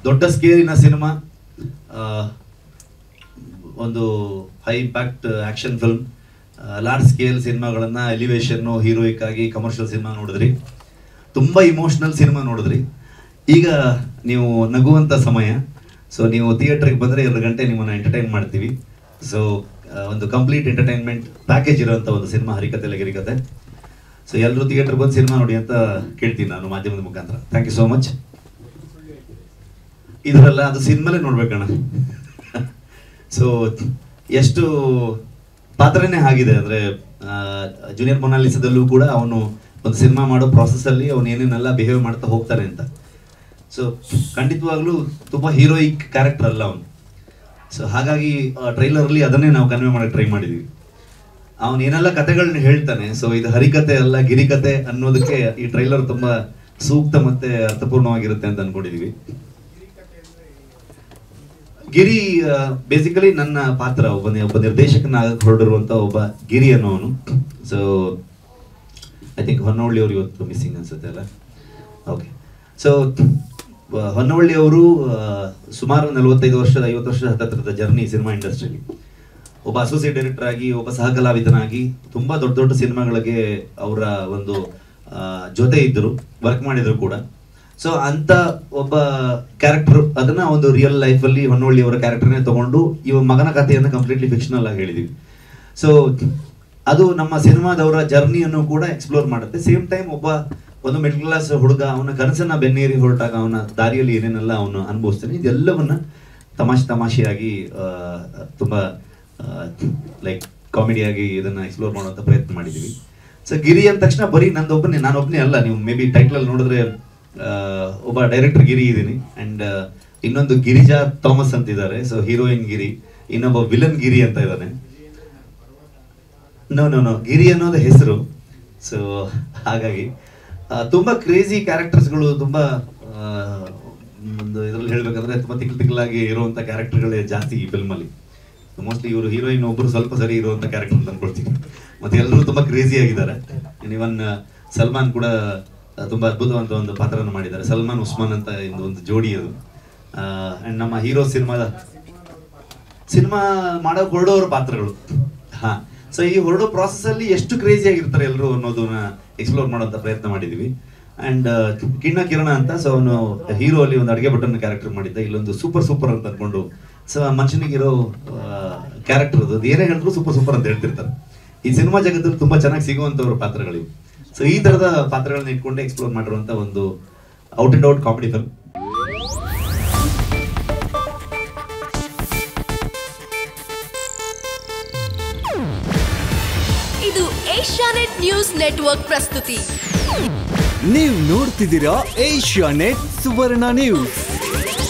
ದೊಡ್ಡ ಸ್ಕೇಲಿನ ಸಿನಿಮಾ ಒಂದು high impact action film large scale ಸಿನಿಮಾಗಳನ್ನ ಎಲಿವೇಶನ್ ಹೀರೋಯಿಕ್ ಆಗಿ ಕಮರ್ಷಿಯಲ್ ಸಿನಿಮಾ ನೋಡಿದ್ರಿ ತುಂಬಾ ಇಮೋಷನಲ್ ಸಿನಿಮಾ ನೋಡಿದ್ರಿ ಈಗ ನೀವು ನಗುವಂತ ಸಮಯ ಸೊ ನೀವು ಥಿಯೇಟರ್ಗೆ ಬಂದ್ರೆ ಎರಡು ಗಂಟೆ ನಿಮ್ಮನ್ನ ಎಂಟರ್ಟೈನ್ ಮಾಡ್ತೀವಿ ಸೊ ಒಂದು ಕಂಪ್ಲೀಟ್ ಎಂಟರ್ಟೈನ್ಮೆಂಟ್ ಪ್ಯಾಕೇಜ್ ಇರುವಂತ ಒಂದು ಸಿನಿಮಾ ಹರಿಕತೆ ಲಗಿರಿಕತೆ ಸೊ ಎಲ್ಲರೂ ಥಿಯೇಟರ್ ಬಂದು ಸಿನಿಮಾ ನೋಡಿ ಅಂತ ಕೇಳ್ತೀನಿ ನಾನು ಮಾಧ್ಯಮದ ಮುಖಾಂತರ ಥ್ಯಾಂಕ್ ಯು ಸೋ ಮಚ್ ಇದರಲ್ಲ ಅದು ಸಿನಿಮಾಲೇ ನೋಡ್ಬೇಕಣ್ಣ ಸೊ ಎಷ್ಟು ಪಾತ್ರನೇ ಆಗಿದೆ ಅಂದ್ರೆ ಜೂನಿಯರ್ ಮೊನಾಲಿಸದಲ್ಲೂ ಕೂಡ ಅವನು ಒಂದು ಸಿನಿಮಾ ಮಾಡೋ process ಅಲ್ಲಿ ಅವನು ಏನೇನೆಲ್ಲ ಬಿಹೇವ್ ಮಾಡ್ತಾ ಹೋಗ್ತಾನೆ ಅಂತ ಸೊ ಖಂಡಿತವಾಗ್ಲೂ ತುಂಬಾ ಹೀರೋಯಿಕ್ ಕ್ಯಾರೆಕ್ಟರ್ ಅಲ್ಲ ಅವನು ಸೊ ಹಾಗಾಗಿ ಟ್ರೈಲರ್ ಅಲ್ಲಿ ಅದನ್ನೇ ನಾವು ಕನ್ವೆ ಮಾಡಕ್ಕೆ ಟ್ರೈ ಮಾಡಿದ್ವಿ ಅವನು ಏನೆಲ್ಲ ಕತೆಗಳನ್ನ ಹೇಳ್ತಾನೆ ಸೊ ಇದು ಹರಿಕತೆ ಅಲ್ಲ ಗಿರಿಕತೆ ಅನ್ನೋದಕ್ಕೆ ಈ ಟ್ರೈಲರ್ ತುಂಬಾ ಸೂಕ್ತ ಮತ್ತೆ ಅರ್ಥಪೂರ್ಣವಾಗಿರುತ್ತೆ ಅಂತ ಅನ್ಕೊಂಡಿದೀವಿ ಗಿರಿ ಬೇಸಿಕಲಿ ನನ್ನ ಪಾತ್ರ ಒಬ್ಬ ಒಬ್ಬ ನಿರ್ದೇಶಕನ ಹೊರಡಿರುವಂತ ಒಬ್ಬ ಗಿರಿ ಅನ್ನೋನು ಸೊ ಐ ಥಿಂಕ್ ಹೊನ್ನವಳ್ಳಿ ಅವರು ಇವತ್ತು ಮಿಸ್ಸಿಂಗ್ ಅನ್ಸುತ್ತೆ ಅಲ್ಲ ಓಕೆ ಸೊ ಹೊನ್ನವಳ್ಳಿ ಅವರು ಸುಮಾರು ನಲವತ್ತೈದು ವರ್ಷದ ಐವತ್ತು ವರ್ಷದ ಹತ್ತತ್ರದ ಜರ್ನಿ ಸಿನಿಮಾ ಇಂಡಸ್ಟ್ರಿಯಲ್ಲಿ ಒಬ್ಬ ಅಸೋಸಿಯೇಟ್ ಡೈರೆಕ್ಟರ್ ಆಗಿ ಒಬ್ಬ ಸಹ ಕಲಾವಿದನಾಗಿ ತುಂಬಾ ದೊಡ್ಡ ದೊಡ್ಡ ಸಿನಿಮಾಗಳಿಗೆ ಅವರ ಒಂದು ಆ, ಜೊತೆ ಇದ್ದರು ವರ್ಕ್ ಮಾಡಿದ್ರು ಕೂಡ ಸೊ ಅಂತ ಒಬ್ಬ ಕ್ಯಾರೆಕ್ಟರ್ ಅದನ್ನ ಒಂದು ರಿಯಲ್ ಲೈಫ್ ಅಲ್ಲಿ ಹೊನ್ನವಳ್ಳಿ ಅವರ ಕ್ಯಾರೆಕ್ಟರ್ನೇ ತಗೊಂಡು ಇವ ಮಗನ ಕಥೆಯನ್ನು ಕಂಪ್ಲೀಟ್ಲಿ ಫಿಕ್ಷನಲ್ ಆಗಿ ಹೇಳಿದೀವಿ ಸೊ ಅದು ನಮ್ಮ ಸಿನಿಮಾದವರ ಜರ್ನಿಯನ್ನು ಕೂಡ ಎಕ್ಸ್ಪ್ಲೋರ್ ಮಾಡುತ್ತೆ ಸೇಮ್ ಟೈಮ್ ಒಬ್ಬ ಒಂದು ಮಿಡ್ಲ್ ಕ್ಲಾಸ್ ಹುಡುಗ ಅವನ ಕನಸನ್ನ ಬೆನ್ನೇರಿ ಹೊರಟಾಗ ಅವನ ದಾರಿಯಲ್ಲಿ ಏನೇನೆಲ್ಲ ಅವನು ಅನುಭವಿಸ್ತಾನೆ ಇದೆಲ್ಲವನ್ನ ತಮಾಷೆ ತಮಾಷೆಯಾಗಿ ಆ, ತುಂಬಾ ಲೈಕ್ ಕಾಮಿಡಿಯಾಗಿ ಇದನ್ನ ಎಕ್ಸ್ಪ್ಲೋರ್ ಮಾಡುವಂತ ಪ್ರಯತ್ನ ಮಾಡಿದೀವಿ ಸೊ ಗಿರಿ ಅಂದ ತಕ್ಷಣ ಬರೀ ನಂದೊಬ್ಬನೇ ನಾನೊಬ್ಬನೇ ಅಲ್ಲ ನೀವು ಮೇ ಬಿ ಟೈಟಲ್ ಅಲ್ಲಿ ನೋಡಿದ್ರೆ ಆ, ಒಬ್ಬ ಡೈರೆಕ್ಟರ್ ಗಿರಿ ಇದೀನಿ ಅಂಡ್ ಇನ್ನೊಂದು ಗಿರಿಜಾ ಥಾಮಸ್ ಅಂತ ಇದ್ದಾರೆ ಸೊ ಹೀರೋಯಿನ್ ಗಿರಿ ಇನ್ನೊಬ್ಬ ವಿಲನ್ ಗಿರಿ ಅಂತ ಇದ್ದಾನೆ ನೋ ನೋ ನೋ ಗಿರಿ ಅನ್ನೋದು ಹೆಸರು ಸೊ ಹಾಗಾಗಿ ಆ, ತುಂಬಾ ಕ್ರೇಜಿ ಕ್ಯಾರೆಕ್ಟರ್ಸ್ಗಳು ತುಂಬಾ ಆ, ಒಂದು ಇದ್ರಲ್ಲಿ ಹೇಳ್ಬೇಕಂದ್ರೆ ತುಂಬಾ ತಿಕ್ಲ್ ತಿಕ್ಲಾಗಿ ಇರುವಂತ ಕ್ಯಾರೆಕ್ಟರ್ಗಳೇ ಜಾಸ್ತಿ ಈ ಫಿಲ್ಮ್ ಅಲ್ಲಿ ಮೋಸ್ಟ್ಲಿ ಇವರು ಹೀರೋಯಿನ್ ಒಬ್ರು ಸ್ವಲ್ಪ ಸರಿ ಇರುವಂತ ಕ್ಯಾರೆಕ್ಟರ್ ಅಂತ ಅನ್ಕೊಳ್ತೀನಿ ಮತ್ತೆ ಎಲ್ಲರೂ ತುಂಬಾ ಕ್ರೇಜಿ ಆಗಿದ್ದಾರೆ ಇವನ್ ಸಲ್ಮಾನ್ ಕೂಡ ಆ, ತುಂಬಾ ಅದ್ಭುತವಾದ ಒಂದು ಪಾತ್ರವನ್ನು ಮಾಡಿದ್ದಾರೆ ಸಲ್ಮಾನ್ ಉಸ್ಮಾನ್ ಅಂತ ಇದು ಒಂದು ಜೋಡಿ ಅದು ಅಂಡ್ ನಮ್ಮ ಹೀರೋ ಸಿನಿಮಾದ ಸಿನಿಮಾ ಮಾಡೋ ಹೊರಡೋರ ಪಾತ್ರಗಳು ಹಾ ಸೊ ಈ ಹೊರಡೋ ಪ್ರಾಸೆಸ್ ಅಲ್ಲಿ ಎಷ್ಟು ಕ್ರೇಜಿ ಆಗಿರ್ತಾರೆ ಎಲ್ಲರೂ ಅನ್ನೋದನ್ನ ಎಕ್ಸ್ಪ್ಲೋರ್ ಮಾಡುವಂತ ಪ್ರಯತ್ನ ಮಾಡಿದೀವಿ ಅಂಡ್ ಕಿಣ್ಣ ಕಿರಣ ಅಂತ ಸೊ ಅವನು ಹೀರೋ ಅಲ್ಲಿ ಒಂದು ಅಡಿಗೆ ಭಟ್ಟನ ಕ್ಯಾರೆಕ್ಟರ್ ಮಾಡಿದ್ದ ಇಲ್ಲೊಂದು ಸೂಪರ್ ಸೂಪರ್ ಅಂತ ಅನ್ಕೊಂಡು ಸೊ ಮನುಷ್ಯನಿಗಿರೋ ಕ್ಯಾರೆಕ್ಟರ್ ಅದು ಅದು ಏನೇ ಹೇಳಿದ್ರು ಸೂಪರ್ ಸೂಪರ್ ಅಂತ ಹೇಳ್ತಿರ್ತಾರೆ ಈ ಸಿನಿಮಾ ಜಗತ್ತಲ್ಲಿ ತುಂಬಾ ಚೆನ್ನಾಗಿ ಸಿಗುವಂತವ್ರ ಪಾತ್ರಗಳಿವು ಸೊ ಈ ತರದ ಪಾತ್ರಗಳನ್ನ ಇಟ್ಕೊಂಡೆ ಎಕ್ಸ್ಪ್ಲೋರ್ ಮಾಡಿರುವಂತ ಒಂದು out and out comedy film ಇದು ಏಷ್ಯಾನೆಟ್ ನ್ಯೂಸ್ ನೆಟ್ವರ್ಕ್ ಪ್ರಸ್ತುತಿ ನೀವು ನೋಡ್ತಿದ್ದೀರಾ ಏಷ್ಯಾ ನೆಟ್ ಸುವರ್ಣ ನ್ಯೂಸ್